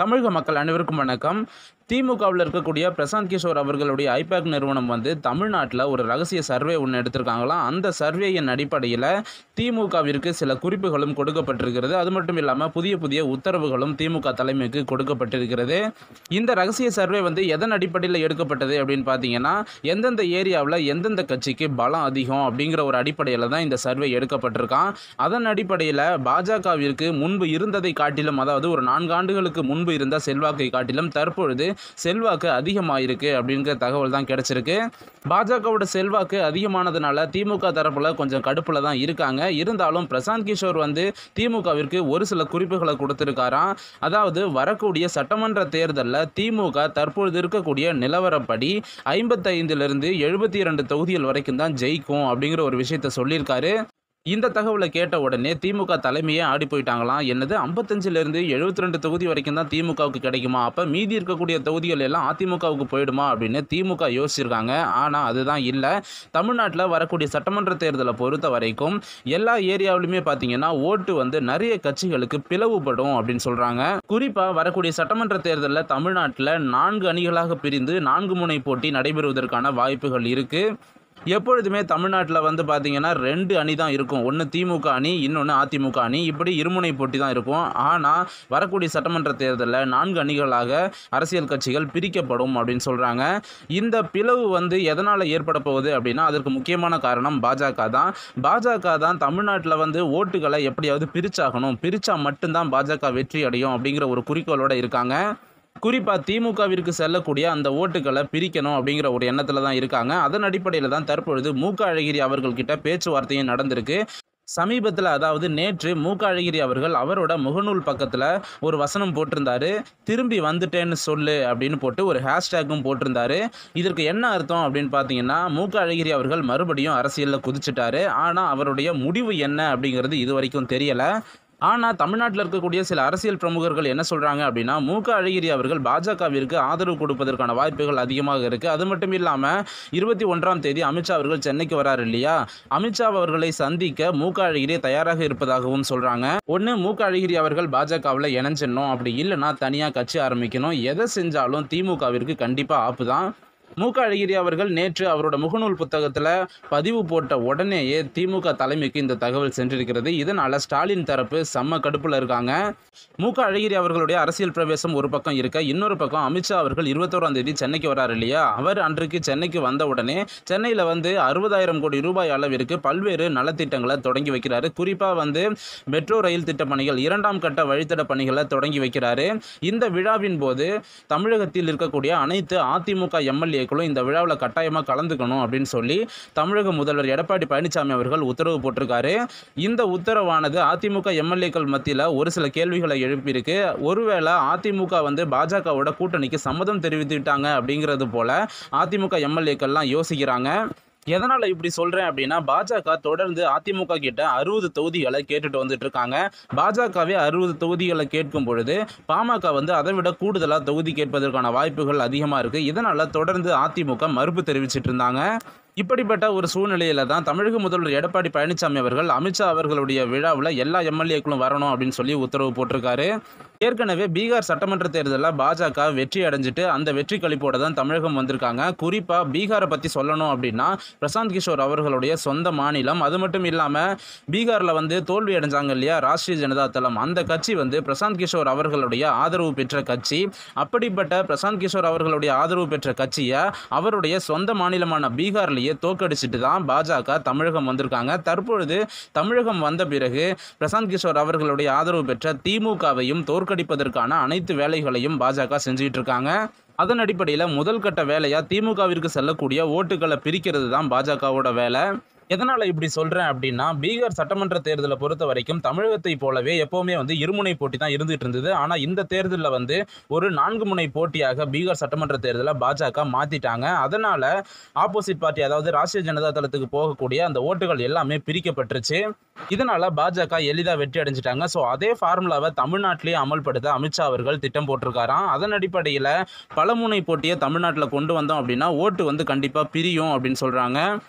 தமிழக மக்கள் அனைவருக்கும் வணக்கம் திமுகவில் இருக்கக்கூடிய பிரசாந்த் கிஷோர் அவர்களுடைய ஐபேக் நிறுவனம் வந்து தமிழ்நாட்டில் ஒரு ரகசிய சர்வே ஒன்று எடுத்திருக்காங்களாம் அந்த சர்வேயின் அடிப்படையில் திமுகவிற்கு சில குறிப்புகளும் கொடுக்கப்பட்டிருக்கிறது அது மட்டும் இல்லாமல் புதிய புதிய உத்தரவுகளும் திமுக தலைமைக்கு கொடுக்கப்பட்டிருக்கிறது இந்த ரகசிய சர்வே வந்து எதன் அடிப்படையில் எடுக்கப்பட்டது அப்படின்னு பார்த்தீங்கன்னா எந்தெந்த ஏரியாவில் எந்தெந்த கட்சிக்கு பலம் அதிகம் அப்படிங்கிற ஒரு அடிப்படையில் தான் இந்த சர்வே எடுக்கப்பட்டிருக்கான் அதன் அடிப்படையில் பாஜகவிற்கு முன்பு இருந்ததை காட்டிலும் அதாவது ஒரு நான்கு ஆண்டுகளுக்கு முன்பு இருந்த செல்வாக்கை காட்டிலும் தற்பொழுது செல்வாக்கு அதிகமாயிருக்கு அப்படிங்கிற தகவல் தான் கிடைச்சிருக்கு பாஜகவோட செல்வாக்கு அதிகமானதுனால திமுக தரப்புல கொஞ்சம் கடுப்புல தான் இருக்காங்க இருந்தாலும் பிரசாந்த் கிஷோர் வந்து திமுகவிற்கு ஒரு சில குறிப்புகளை கொடுத்திருக்காராம் அதாவது வரக்கூடிய சட்டமன்ற தேர்தலில் திமுக தற்பொழுது இருக்கக்கூடிய நிலவரப்படி ஐம்பத்தைந்திலிருந்து எழுபத்தி இரண்டு தொகுதிகள் வரைக்கும் தான் ஜெயிக்கும் அப்படிங்கிற ஒரு விஷயத்த சொல்லியிருக்காரு இந்த தகவலை கேட்ட உடனே திமுக தலைமையே ஆடி போயிட்டாங்களாம் என்னது ஐம்பத்தஞ்சிலிருந்து எழுபத்தி ரெண்டு தொகுதி வரைக்கும் தான் திமுகவுக்கு கிடைக்குமா அப்போ மீதி இருக்கக்கூடிய தொகுதிகள் எல்லாம் அதிமுகவுக்கு போயிடுமா அப்படின்னு திமுக யோசிச்சிருக்காங்க ஆனால் அதுதான் இல்லை தமிழ்நாட்டில் வரக்கூடிய சட்டமன்ற தேர்தலை பொறுத்த வரைக்கும் எல்லா ஏரியாவிலுமே பார்த்தீங்கன்னா ஓட்டு வந்து நிறைய கட்சிகளுக்கு பிளவுபடும் அப்படின்னு சொல்கிறாங்க குறிப்பாக வரக்கூடிய சட்டமன்ற தேர்தலில் தமிழ்நாட்டில் நான்கு அணிகளாக பிரிந்து நான்கு முனை போட்டி நடைபெறுவதற்கான வாய்ப்புகள் இருக்குது எப்பொழுதுமே தமிழ்நாட்டில் வந்து பார்த்தீங்கன்னா ரெண்டு அணி தான் இருக்கும் ஒன்று திமுக அணி இன்னொன்று அதிமுக அணி இப்படி இருமுனை போட்டி தான் இருக்கும் ஆனால் வரக்கூடிய சட்டமன்ற தேர்தலில் நான்கு அணிகளாக அரசியல் கட்சிகள் பிரிக்கப்படும் அப்படின்னு சொல்கிறாங்க இந்த பிளவு வந்து எதனால் ஏற்பட போகுது அப்படின்னா அதற்கு முக்கியமான காரணம் பாஜக தான் பாஜக தான் தமிழ்நாட்டில் வந்து ஓட்டுகளை எப்படியாவது பிரிச்சாகணும் பிரித்தா மட்டும்தான் பாஜக வெற்றி அடையும் அப்படிங்கிற ஒரு குறிக்கோளோடு இருக்காங்க குறிப்பாக திமுகவிற்கு செல்லக்கூடிய அந்த ஓட்டுகளை பிரிக்கணும் அப்படிங்கிற ஒரு எண்ணத்தில் தான் இருக்காங்க அதன் அடிப்படையில் தான் தற்பொழுது மூக்க அழகிரி அவர்கள்கிட்ட பேச்சுவார்த்தையும் நடந்திருக்கு சமீபத்தில் அதாவது நேற்று மூக்க அழகிரி அவர்கள் அவரோட முகநூல் பக்கத்தில் ஒரு வசனம் போட்டிருந்தாரு திரும்பி வந்துட்டேன்னு சொல்லு அப்படின்னு போட்டு ஒரு ஹேஷ்டேக்கும் போட்டிருந்தாரு இதற்கு என்ன அர்த்தம் அப்படின்னு பார்த்தீங்கன்னா மூக்க அழகிரி அவர்கள் மறுபடியும் அரசியலில் குதிச்சிட்டாரு ஆனால் அவருடைய முடிவு என்ன அப்படிங்கிறது இது வரைக்கும் தெரியலை ஆனால் தமிழ்நாட்டில் இருக்கக்கூடிய சில அரசியல் பிரமுகர்கள் என்ன சொல்கிறாங்க அப்படின்னா மூக்க அழகிரி அவர்கள் பாஜகவிற்கு ஆதரவு கொடுப்பதற்கான வாய்ப்புகள் அதிகமாக இருக்குது அது மட்டும் இல்லாமல் இருபத்தி ஒன்றாம் தேதி அமித்ஷா அவர்கள் சென்னைக்கு வராரு இல்லையா அமித்ஷா அவர்களை சந்திக்க மூக்க அழகிரி தயாராக இருப்பதாகவும் சொல்கிறாங்க ஒன்று மூக்க அழகிரி அவர்கள் பாஜகவில் இணைஞ்சிடணும் அப்படி இல்லைன்னா தனியாக கட்சி ஆரம்பிக்கணும் எதை செஞ்சாலும் திமுகவிற்கு கண்டிப்பாக ஆப்பு தான் மூக்க அழகிரி அவர்கள் நேற்று அவரோட முகநூல் புத்தகத்தில் பதிவு போட்ட உடனேயே திமுக தலைமைக்கு இந்த தகவல் சென்றிருக்கிறது இதனால் ஸ்டாலின் தரப்பு செம்ம கடுப்பில் இருக்காங்க மூக்க அழகிரி அவர்களுடைய அரசியல் பிரவேசம் ஒரு பக்கம் இருக்க இன்னொரு பக்கம் அமித்ஷா அவர்கள் இருபத்தோராம் தேதி சென்னைக்கு வராரு இல்லையா அவர் அன்றைக்கு சென்னைக்கு வந்த உடனே சென்னையில் வந்து அறுபதாயிரம் கோடி ரூபாய் அளவிற்கு பல்வேறு நலத்திட்டங்களை தொடங்கி வைக்கிறாரு குறிப்பாக வந்து மெட்ரோ ரயில் திட்ட பணிகள் இரண்டாம் கட்ட வழித்தட பணிகளை தொடங்கி வைக்கிறாரு இந்த விழாவின் போது தமிழகத்தில் இருக்கக்கூடிய அனைத்து அதிமுக எம்எல்ஏக்களும் இந்த விழாவில் கட்டாயமாக கலந்துக்கணும் அப்படின்னு சொல்லி தமிழக முதல்வர் எடப்பாடி பழனிசாமி அவர்கள் உத்தரவு போட்டிருக்காரு இந்த உத்தரவானது அதிமுக எம்எல்ஏக்கள் மத்தியில் ஒரு சில கேள்விகளை எழுப்பியிருக்கு ஒருவேளை அதிமுக வந்து பாஜகவோட கூட்டணிக்கு சம்மதம் தெரிவித்துட்டாங்க அப்படிங்கிறது போல அதிமுக எம்எல்ஏக்கள்லாம் யோசிக்கிறாங்க எதனால் இப்படி சொல்கிறேன் அப்படின்னா பாஜக தொடர்ந்து அதிமுக கிட்ட அறுபது தொகுதிகளை கேட்டுட்டு வந்துட்டு இருக்காங்க பாஜகவே அறுபது தொகுதிகளை கேட்கும் பொழுது பாமக வந்து அதை விட கூடுதலாக தொகுதி கேட்பதற்கான வாய்ப்புகள் அதிகமாக இருக்குது இதனால் தொடர்ந்து அதிமுக மறுப்பு தெரிவிச்சிட்டு இருந்தாங்க இப்படிப்பட்ட ஒரு சூழ்நிலையில தான் தமிழக முதல்வர் எடப்பாடி பழனிசாமி அவர்கள் அமித்ஷா அவர்களுடைய விழாவில் எல்லா எம்எல்ஏக்களும் வரணும் அப்படின்னு சொல்லி உத்தரவு போட்டிருக்காரு ஏற்கனவே பீகார் சட்டமன்ற தேர்தலில் பாஜக வெற்றி அடைஞ்சிட்டு அந்த வெற்றி கழிப்போட தான் தமிழகம் வந்திருக்காங்க குறிப்பாக பீகாரை பற்றி சொல்லணும் அப்படின்னா பிரசாந்த் கிஷோர் அவர்களுடைய சொந்த மாநிலம் அது மட்டும் இல்லாமல் பீகாரில் வந்து தோல்வி அடைஞ்சாங்க இல்லையா ராஷ்ட்ரிய ஜனதா தளம் அந்த கட்சி வந்து பிரசாந்த் கிஷோர் அவர்களுடைய ஆதரவு பெற்ற கட்சி அப்படிப்பட்ட பிரசாந்த் கிஷோர் அவர்களுடைய ஆதரவு பெற்ற கட்சியை அவருடைய சொந்த மாநிலமான பீகார்லேயே தோக்கடிச்சிட்டு தான் பாஜக தமிழகம் வந்திருக்காங்க தற்பொழுது தமிழகம் வந்த பிறகு பிரசாந்த் கிஷோர் அவர்களுடைய ஆதரவு பெற்ற திமுகவையும் தோற்கடிப்பதற்கான அனைத்து வேலைகளையும் பாஜக செஞ்சுட்டு இருக்காங்க அதன் அடிப்படையில் முதல் கட்ட வேலையாக திமுகவிற்கு செல்லக்கூடிய ஓட்டுகளை பிரிக்கிறது தான் பாஜகவோட வேலை எதனால் இப்படி சொல்கிறேன் அப்படின்னா பீகார் சட்டமன்ற தேர்தலை பொறுத்த வரைக்கும் தமிழகத்தை போலவே எப்போவுமே வந்து இருமுனை போட்டி தான் இருந்துகிட்டு இருந்தது ஆனால் இந்த தேர்தலில் வந்து ஒரு நான்கு முனை போட்டியாக பீகார் சட்டமன்ற தேர்தலை பாஜக மாற்றிட்டாங்க அதனால் ஆப்போசிட் பார்ட்டி அதாவது ராஷ்ட்ரிய ஜனதா தளத்துக்கு போகக்கூடிய அந்த ஓட்டுகள் எல்லாமே பிரிக்கப்பட்டுருச்சு இதனால் பாஜக எளிதாக வெற்றி அடைஞ்சிட்டாங்க ஸோ அதே ஃபார்முலாவை தமிழ்நாட்டிலேயே அமல்படுத்த அமித்ஷா அவர்கள் திட்டம் போட்டிருக்காராம் அதன் அடிப்படையில் பலமுனை போட்டியை தமிழ்நாட்டில் கொண்டு வந்தோம் அப்படின்னா ஓட்டு வந்து கண்டிப்பாக பிரியும் அப்படின்னு சொல்கிறாங்க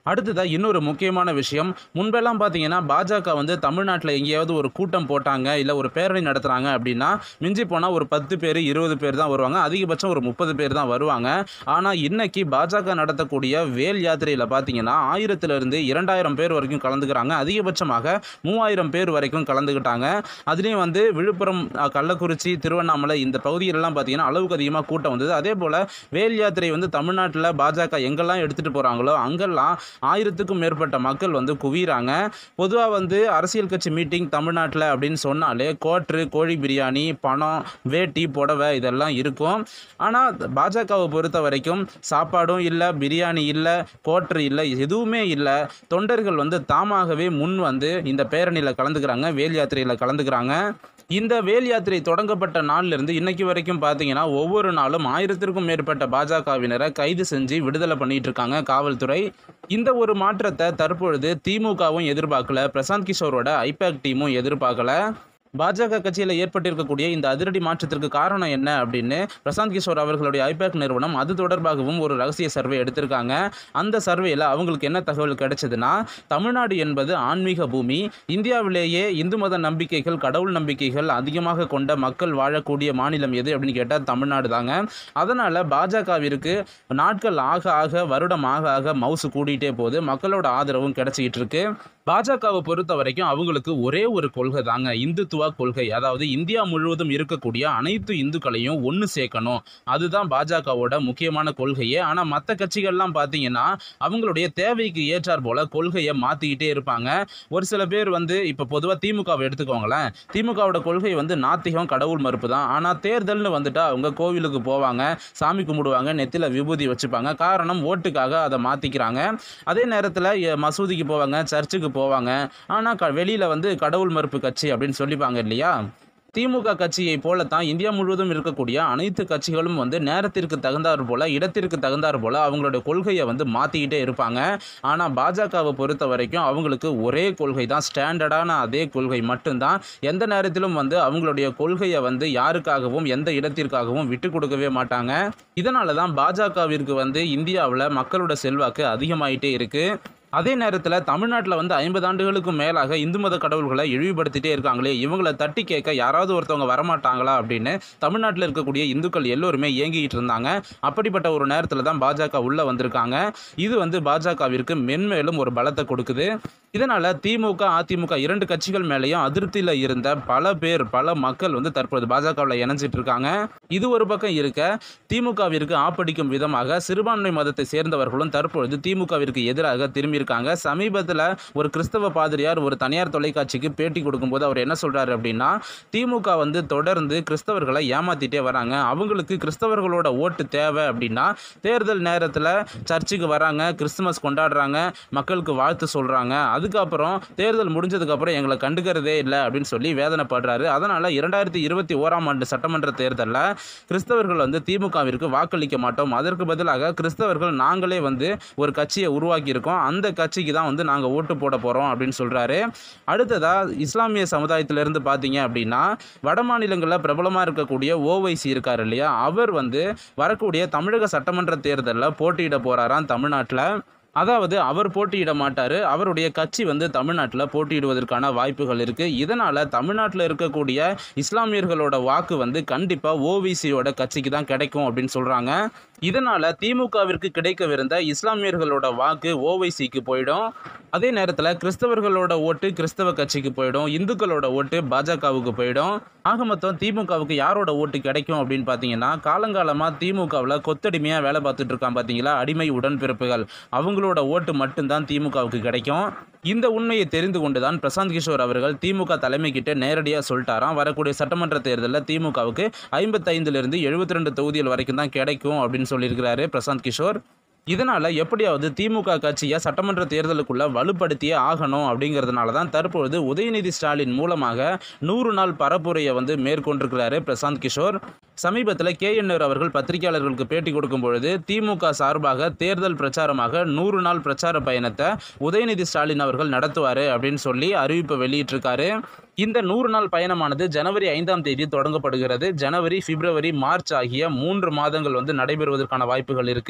அடுத்ததாக இன்னொரு முக்கியமான விஷயம் முன்பெல்லாம் பார்த்தீங்கன்னா பாஜக வந்து தமிழ்நாட்டில் எங்கேயாவது ஒரு கூட்டம் போட்டாங்க இல்லை ஒரு பேரணி நடத்துகிறாங்க அப்படின்னா மிஞ்சி போனால் ஒரு பத்து பேர் இருபது பேர் தான் வருவாங்க அதிகபட்சம் ஒரு முப்பது பேர் தான் வருவாங்க ஆனால் இன்னைக்கு பாஜக நடத்தக்கூடிய வேல் யாத்திரையில் பார்த்தீங்கன்னா ஆயிரத்திலிருந்து இரண்டாயிரம் பேர் வரைக்கும் கலந்துக்கிறாங்க அதிகபட்சமாக மூவாயிரம் பேர் வரைக்கும் கலந்துக்கிட்டாங்க அதுலேயும் வந்து விழுப்புரம் அஹ், கள்ளக்குறிச்சி திருவண்ணாமலை இந்த பகுதிகளெல்லாம் பார்த்தீங்கன்னா அளவுக்கு அதிகமாக கூட்டம் வந்தது அதே போல் வேல் யாத்திரை வந்து தமிழ்நாட்டில் பாஜக எங்கெல்லாம் எடுத்துகிட்டு போகிறாங்களோ அங்கெல்லாம் ஆயிரத்துக்கும் மேற்பட்ட மக்கள் வந்து குவிகிறாங்க பொதுவாக வந்து அரசியல் கட்சி மீட்டிங் தமிழ்நாட்டில் அப்படின்னு சொன்னாலே கோட்ரு கோழி பிரியாணி பணம் வேட்டி புடவை இதெல்லாம் இருக்கும் ஆனால் பாஜகவை பொறுத்த வரைக்கும் சாப்பாடும் இல்லை பிரியாணி இல்லை கோட்ரு இல்லை எதுவுமே இல்லை தொண்டர்கள் வந்து தாமாகவே முன் வந்து இந்த பேரணியில் கலந்துக்கிறாங்க வேல் யாத்திரையில் கலந்துக்கிறாங்க இந்த வேல் யாத்திரை தொடங்கப்பட்ட நாள்லேருந்து இன்னைக்கு வரைக்கும் பார்த்தீங்கன்னா ஒவ்வொரு நாளும் ஆயிரத்திற்கும் மேற்பட்ட பாஜகவினரை கைது செஞ்சு விடுதலை பண்ணிட்டு இருக்காங்க காவல்துறை இந்த ஒரு மாற்றத்தை தற்பொழுது திமுகவும் எதிர்பார்க்கல பிரசாந்த் கிஷோரோட ஐபேக் டீமும் எதிர்பார்க்கல பாஜக கட்சியில் ஏற்பட்டிருக்கக்கூடிய இந்த அதிரடி மாற்றத்திற்கு காரணம் என்ன அப்படின்னு பிரசாந்த் கிஷோர் அவர்களுடைய ஐபேக் நிறுவனம் அது தொடர்பாகவும் ஒரு ரகசிய சர்வே எடுத்திருக்காங்க அந்த சர்வேயில் அவங்களுக்கு என்ன தகவல் கிடைச்சதுன்னா தமிழ்நாடு என்பது ஆன்மீக பூமி இந்தியாவிலேயே இந்து மத நம்பிக்கைகள் கடவுள் நம்பிக்கைகள் அதிகமாக கொண்ட மக்கள் வாழக்கூடிய மாநிலம் எது அப்படின்னு கேட்டால் தமிழ்நாடு தாங்க அதனால் பாஜகவிற்கு நாட்கள் ஆக ஆக வருடம் ஆக ஆக மவுசு கூடிட்டே போகுது மக்களோட ஆதரவும் கிடைச்சிக்கிட்டு இருக்கு பாஜகவை பொறுத்த வரைக்கும் அவங்களுக்கு ஒரே ஒரு கொள்கை தாங்க இந்துத்துவ கொள்கை அதாவது இந்தியா முழுவதும் இருக்கக்கூடிய அனைத்து இந்துக்களையும் ஒன்று சேர்க்கணும் அதுதான் பாஜகவோட முக்கியமான கொள்கையே ஆனால் மற்ற கட்சிகள்லாம் பார்த்தீங்கன்னா அவங்களுடைய தேவைக்கு ஏற்றார் போல கொள்கையை மாற்றிக்கிட்டே இருப்பாங்க ஒரு சில பேர் வந்து இப்போ பொதுவாக திமுகவை எடுத்துக்கோங்களேன் திமுகவோட கொள்கை வந்து நாத்திகம் கடவுள் மறுப்பு தான் ஆனால் தேர்தல்னு வந்துட்டா அவங்க கோவிலுக்கு போவாங்க சாமி கும்பிடுவாங்க நெத்தியில் விபூதி வச்சுப்பாங்க காரணம் ஓட்டுக்காக அதை மாற்றிக்கிறாங்க அதே நேரத்தில் மசூதிக்கு போவாங்க சர்ச்சுக்கு போவாங்க ஆனால் க வெளியில் வந்து கடவுள் மறுப்பு கட்சி அப்படின்னு சொல்லிப்பாங்க இல்லையா திமுக கட்சியை போலத்தான் இந்தியா முழுவதும் இருக்கக்கூடிய அனைத்து கட்சிகளும் வந்து நேரத்திற்கு தகுந்தாற் போல இடத்திற்கு தகுந்தாற் போல அவங்களுடைய கொள்கையை வந்து மாற்றிக்கிட்டே இருப்பாங்க ஆனால் பாஜகவை பொறுத்த வரைக்கும் அவங்களுக்கு ஒரே கொள்கை தான் ஸ்டாண்டர்டான அதே கொள்கை மட்டும்தான் எந்த நேரத்திலும் வந்து அவங்களுடைய கொள்கையை வந்து யாருக்காகவும் எந்த இடத்திற்காகவும் விட்டு கொடுக்கவே மாட்டாங்க இதனால தான் பாஜகவிற்கு வந்து இந்தியாவில் மக்களோட செல்வாக்கு அதிகமாயிட்டே இருக்கு அதே நேரத்தில் தமிழ்நாட்டில் வந்து ஐம்பது ஆண்டுகளுக்கு மேலாக இந்து மத கடவுள்களை இழிவுபடுத்திட்டே இருக்காங்களே இவங்களை தட்டி கேட்க யாராவது ஒருத்தவங்க வரமாட்டாங்களா அப்படின்னு தமிழ்நாட்டில் இருக்கக்கூடிய இந்துக்கள் எல்லோருமே ஏங்கிக்கிட்டு இருந்தாங்க அப்படிப்பட்ட ஒரு நேரத்தில் தான் பாஜக உள்ளே வந்திருக்காங்க இது வந்து பாஜகவிற்கு மென்மேலும் ஒரு பலத்தை கொடுக்குது இதனால் திமுக அதிமுக இரண்டு கட்சிகள் மேலேயும் அதிருப்தியில் இருந்த பல பேர் பல மக்கள் வந்து தற்போது பாஜகவில் இணைஞ்சிட்டு இருக்காங்க இது ஒரு பக்கம் இருக்க திமுகவிற்கு ஆப்படிக்கும் விதமாக சிறுபான்மை மதத்தை சேர்ந்தவர்களும் தற்பொழுது திமுகவிற்கு எதிராக திரும்பியிருக்காங்க சமீபத்தில் ஒரு கிறிஸ்தவ பாதிரியார் ஒரு தனியார் தொலைக்காட்சிக்கு பேட்டி கொடுக்கும்போது அவர் என்ன சொல்றாரு அப்படின்னா திமுக வந்து தொடர்ந்து கிறிஸ்தவர்களை ஏமாத்திட்டே வராங்க அவங்களுக்கு கிறிஸ்தவர்களோட ஓட்டு தேவை அப்படின்னா தேர்தல் நேரத்தில் சர்ச்சுக்கு வராங்க கிறிஸ்துமஸ் கொண்டாடுறாங்க மக்களுக்கு வாழ்த்து சொல்கிறாங்க அதுக்கப்புறம் தேர்தல் முடிஞ்சதுக்கப்புறம் எங்களை கண்டுக்கிறதே இல்லை அப்படின்னு சொல்லி வேதனைப்படுறாரு அதனால் இரண்டாயிரத்தி இருபத்தி ஓராம் ஆண்டு சட்டமன்ற தேர்தலில் கிறிஸ்தவர்கள் வந்து திமுகவிற்கு வாக்களிக்க மாட்டோம் அதற்கு பதிலாக கிறிஸ்தவர்கள் நாங்களே வந்து ஒரு கட்சியை உருவாக்கியிருக்கோம் அந்த கட்சிக்கு தான் வந்து நாங்கள் ஓட்டு போட போகிறோம் அப்படின்னு சொல்கிறாரு அடுத்ததாக இஸ்லாமிய சமுதாயத்திலிருந்து பார்த்தீங்க அப்படின்னா வட மாநிலங்களில் பிரபலமாக இருக்கக்கூடிய ஓவைசி இருக்கார் இல்லையா அவர் வந்து வரக்கூடிய தமிழக சட்டமன்ற தேர்தலில் போட்டியிட போகிறாராம் தமிழ்நாட்டில் அதாவது அவர் போட்டியிட மாட்டார் அவருடைய கட்சி வந்து தமிழ்நாட்டில் போட்டியிடுவதற்கான வாய்ப்புகள் இருக்குது இதனால் தமிழ்நாட்டில் இருக்கக்கூடிய இஸ்லாமியர்களோட வாக்கு வந்து கண்டிப்பாக ஓவிசியோட கட்சிக்கு தான் கிடைக்கும் அப்படின்னு சொல்கிறாங்க இதனால் திமுகவிற்கு கிடைக்கவிருந்த இஸ்லாமியர்களோட வாக்கு ஓவைசிக்கு போயிடும் அதே நேரத்தில் கிறிஸ்தவர்களோட ஓட்டு கிறிஸ்தவ கட்சிக்கு போயிடும் இந்துக்களோட ஓட்டு பாஜகவுக்கு போயிடும் ஆக மொத்தம் திமுகவுக்கு யாரோட ஓட்டு கிடைக்கும் அப்படின்னு பார்த்தீங்கன்னா காலங்காலமாக திமுகவில் கொத்தடிமையாக வேலை பார்த்துட்டு இருக்கான் பார்த்தீங்களா அடிமை உடன்பிறப்புகள் அவங்களோட ஓட்டு மட்டும்தான் திமுகவுக்கு கிடைக்கும் இந்த உண்மையை தெரிந்து கொண்டுதான் பிரசாந்த் கிஷோர் அவர்கள் திமுக தலைமை கிட்ட நேரடியாக சொல்லிட்டாராம் வரக்கூடிய சட்டமன்ற தேர்தலில் திமுகவுக்கு ஐம்பத்தைந்துலேருந்து எழுபத்தி ரெண்டு தொகுதிகள் வரைக்கும் தான் கிடைக்கும் அப்படின்னு சொல்லியிருக்கிறாரு பிரசாந்த் கிஷோர் இதனால் எப்படியாவது திமுக கட்சியை சட்டமன்ற தேர்தலுக்குள்ள வலுப்படுத்தியே ஆகணும் அப்படிங்கிறதுனால தான் தற்பொழுது உதயநிதி ஸ்டாலின் மூலமாக நூறு நாள் பரப்புரையை வந்து மேற்கொண்டிருக்கிறாரு பிரசாந்த் கிஷோர் சமீபத்தில் கே அவர்கள் பத்திரிகையாளர்களுக்கு பேட்டி கொடுக்கும் பொழுது திமுக சார்பாக தேர்தல் பிரச்சாரமாக நூறு நாள் பிரச்சார பயணத்தை உதயநிதி ஸ்டாலின் அவர்கள் நடத்துவார் அப்படின்னு சொல்லி அறிவிப்பை வெளியிட்டிருக்காரு இந்த நூறு நாள் பயணமானது ஜனவரி ஐந்தாம் தேதி தொடங்கப்படுகிறது ஜனவரி பிப்ரவரி மார்ச் ஆகிய மூன்று மாதங்கள் வந்து நடைபெறுவதற்கான வாய்ப்புகள் இருக்குது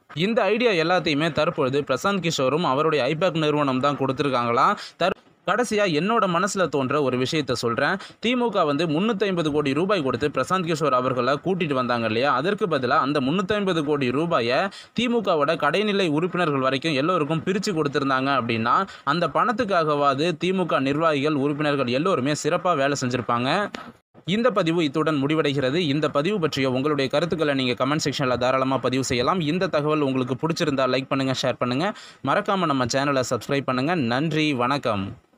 இந்த ஐடியா எல்லாத்தையுமே தற்பொழுது பிரசாந்த் கிஷோரும் அவருடைய ஐபேக் நிறுவனம் தான் கொடுத்துருக்காங்களாம் தற் கடைசியாக என்னோட மனசில் தோன்ற ஒரு விஷயத்த சொல்கிறேன் திமுக வந்து முந்நூற்றி கோடி ரூபாய் கொடுத்து பிரசாந்த் கிஷோர் அவர்களை கூட்டிட்டு வந்தாங்க இல்லையா அதற்கு பதிலாக அந்த முந்நூற்றி கோடி ரூபாயை திமுகவோட கடைநிலை உறுப்பினர்கள் வரைக்கும் எல்லோருக்கும் பிரித்து கொடுத்துருந்தாங்க அப்படின்னா அந்த பணத்துக்காகவாது திமுக நிர்வாகிகள் உறுப்பினர்கள் எல்லோருமே சிறப்பாக வேலை செஞ்சுருப்பாங்க இந்த பதிவு இத்துடன் முடிவடைகிறது இந்த பதிவு பற்றிய உங்களுடைய கருத்துக்களை நீங்கள் கமெண்ட் செக்ஷனில் தாராளமாக பதிவு செய்யலாம் இந்த தகவல் உங்களுக்கு பிடிச்சிருந்தா லைக் பண்ணுங்கள் ஷேர் பண்ணுங்கள் மறக்காமல் நம்ம சேனலை சப்ஸ்கிரைப் பண்ணுங்கள் நன்றி வணக்கம்